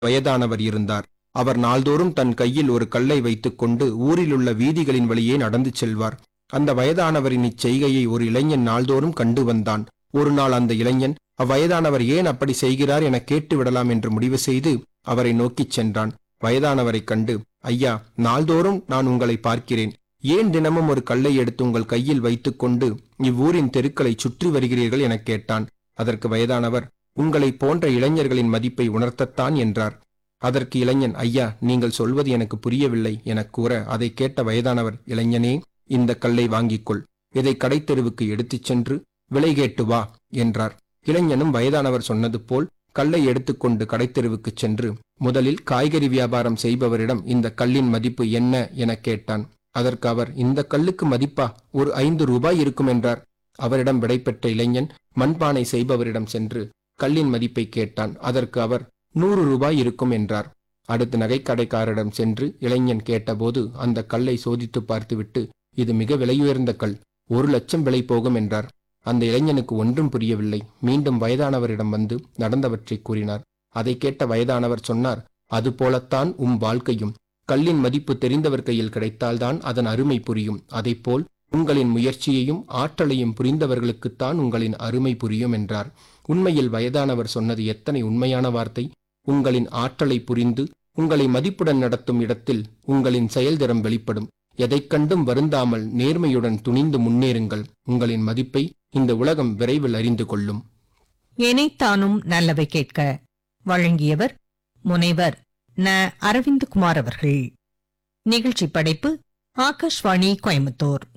வயதானவர் இருந்தார் அவர் நாள்தோறும் தன் கையில் ஒரு கல்லை வைத்துக்கொண்டு ஊரிலுள்ள வீதிகளின் வழியே நடந்து செல்வார் அந்த வயதானவரின் இச்செய்கையை ஒரு இளைஞன் நாள்தோறும் கண்டு வந்தான் ஒரு நாள் அந்த இளைஞன் அவ்வயதானவர் ஏன் அப்படி செய்கிறார் என கேட்டு விடலாம் என்று முடிவு செய்து அவரை நோக்கிச் சென்றான் வயதானவரைக் கண்டு ஐயா நாள்தோறும் நான் உங்களை பார்க்கிறேன் ஏன் தினமும் ஒரு கல்லை எடுத்து உங்கள் கையில் வைத்துக்கொண்டு இவ்வூரின் தெருக்களை சுற்றி வருகிறீர்கள் எனக் கேட்டான் அதற்கு வயதானவர் உங்களைப் போன்ற இளைஞர்களின் மதிப்பை உணர்த்தத்தான் என்றார் அதற்கு இளைஞன் ஐயா நீங்கள் சொல்வது எனக்கு புரியவில்லை எனக் கூற அதை கேட்ட வயதானவர் இளைஞனே இந்த கல்லை வாங்கிக்கொள் இதை கடைத்தெருவுக்கு எடுத்துச் சென்று விலை கேட்டு வா என்றார் இளைஞனும் வயதானவர் சொன்னது போல் கல்லை எடுத்துக்கொண்டு கடைத்தெருவுக்குச் சென்று முதலில் காய்கறி வியாபாரம் செய்பவரிடம் இந்த கல்லின் மதிப்பு என்ன எனக் கேட்டான் அதற்கு அவர் இந்த கல்லுக்கு மதிப்பா ஒரு ஐந்து ரூபாய் இருக்கும் என்றார் அவரிடம் விடைபெற்ற இளைஞன் மண்பானை செய்பவரிடம் சென்று கல்லின் மதிப்பை கேட்டான் அதற்கு அவர் நூறு ரூபாய் இருக்கும் என்றார் அடுத்து நகைக்கடைக்காரரிடம் சென்று இளைஞன் கேட்டபோது அந்த கல்லை சோதித்து பார்த்துவிட்டு இது மிக விலையுயர்ந்த கல் ஒரு லட்சம் விலை போகும் என்றார் அந்த இளைஞனுக்கு ஒன்றும் புரியவில்லை மீண்டும் வயதானவரிடம் வந்து நடந்தவற்றை கூறினார் அதை கேட்ட வயதானவர் சொன்னார் அதுபோலத்தான் உம் வாழ்க்கையும் கல்லின் மதிப்பு தெரிந்தவர் கையில் கிடைத்தால்தான் அதன் அருமை புரியும் அதைப்போல் உங்களின் முயற்சியையும் ஆற்றலையும் புரிந்தவர்களுக்குத்தான் உங்களின் அருமை புரியும் என்றார் உண்மையில் வயதானவர் சொன்னது எத்தனை உண்மையான வார்த்தை உங்களின் ஆற்றலை புரிந்து உங்களை மதிப்புடன் நடத்தும் இடத்தில் உங்களின் செயல்திறம் வெளிப்படும் எதைக் கண்டும் வருந்தாமல் நேர்மையுடன் துணிந்து முன்னேறுங்கள் உங்களின் மதிப்பை இந்த உலகம் விரைவில் அறிந்து கொள்ளும் இணைத்தானும் நல்லவை கேட்க வழங்கியவர் முனைவர் ந அரவிந்த்குமார் அவர்கள் நிகழ்ச்சி படைப்பு ஆகாஷ்வாணி கோயம்புத்தூர்